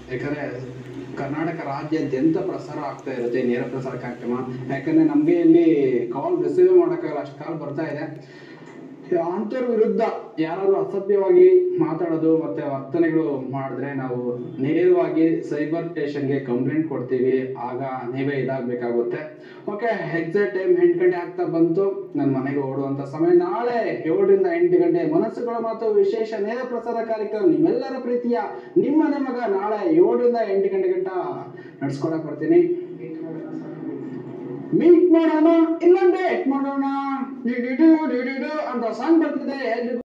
ಯಾಕಂದ್ರೆ ಕರ್ನಾಟಕ ರಾಜ್ಯಾದ್ಯಂತ ಪ್ರಸಾರ ಆಗ್ತಾ ಇರುತ್ತೆ ಈ ನೇರ ಪ್ರಸಾರ ಕಾರ್ಯಕ್ರಮ ಯಾಕಂದ್ರೆ ನಮಗೆ ಇಲ್ಲಿ ಕಾಲ್ ರಿಸೀವ್ ಮಾಡೋಕ್ಕಾಗಲ್ಲ ಅಷ್ಟು ಕಾಲ್ ಬರ್ತಾ ಇದೆ ಅಂಥವ್ರ ವಿರುದ್ಧ ಯಾರಾದ್ರೂ ಅಸಭ್ಯವಾಗಿ ಮಾತಾಡೋದು ಮತ್ತೆ ವರ್ತನೆಗಳು ಮಾಡಿದ್ರೆ ನಾವು ನೇರವಾಗಿ ಸೈಬರ್ ಸ್ಟೇಷನ್ಗೆ ಕಂಪ್ಲೇಂಟ್ ಕೊಡ್ತೀವಿ ಆಗ ನೀವೇ ಇದಾಗಬೇಕಾಗುತ್ತೆ ಓಕೆ ಎಕ್ಸಾಕ್ಟ್ ಟೈಮ್ ಎಂಟು ಗಂಟೆ ಆಗ್ತಾ ಬಂತು ನನ್ನ ಮನೆಗೆ ಓಡುವಂತ ಸಮಯ ನಾಳೆ ಏಳರಿಂದ ಎಂಟು ಗಂಟೆ ಮನಸ್ಸುಗಳ ಮಾತು ವಿಶೇಷ ನೇರ ಪ್ರಸಾರ ಕಾರ್ಯಕ್ರಮ ನಿಮ್ಮೆಲ್ಲರ ಪ್ರೀತಿಯ ನಿಮ್ಮನೆ ಮಗ ನಾಳೆ ಏಳರಿಂದ ಎಂಟು ಗಂಟೆ ಗಂಟ ನಡ್ಸ್ಕೊಳಕ್ ಬರ್ತೀನಿ ಮೀಟ್ ಮಾಡೋಣ ಇಲ್ಲೊಂದು ಡೇಟ್ ಮಾಡೋಣ ಡಿ ಡಿ ಡು ಡಿ ಡಿ ಡು ಅಂತ ಸಾಂಗ್ ಬರ್ತಿದೆ ಎಲ್ರಿಗೂ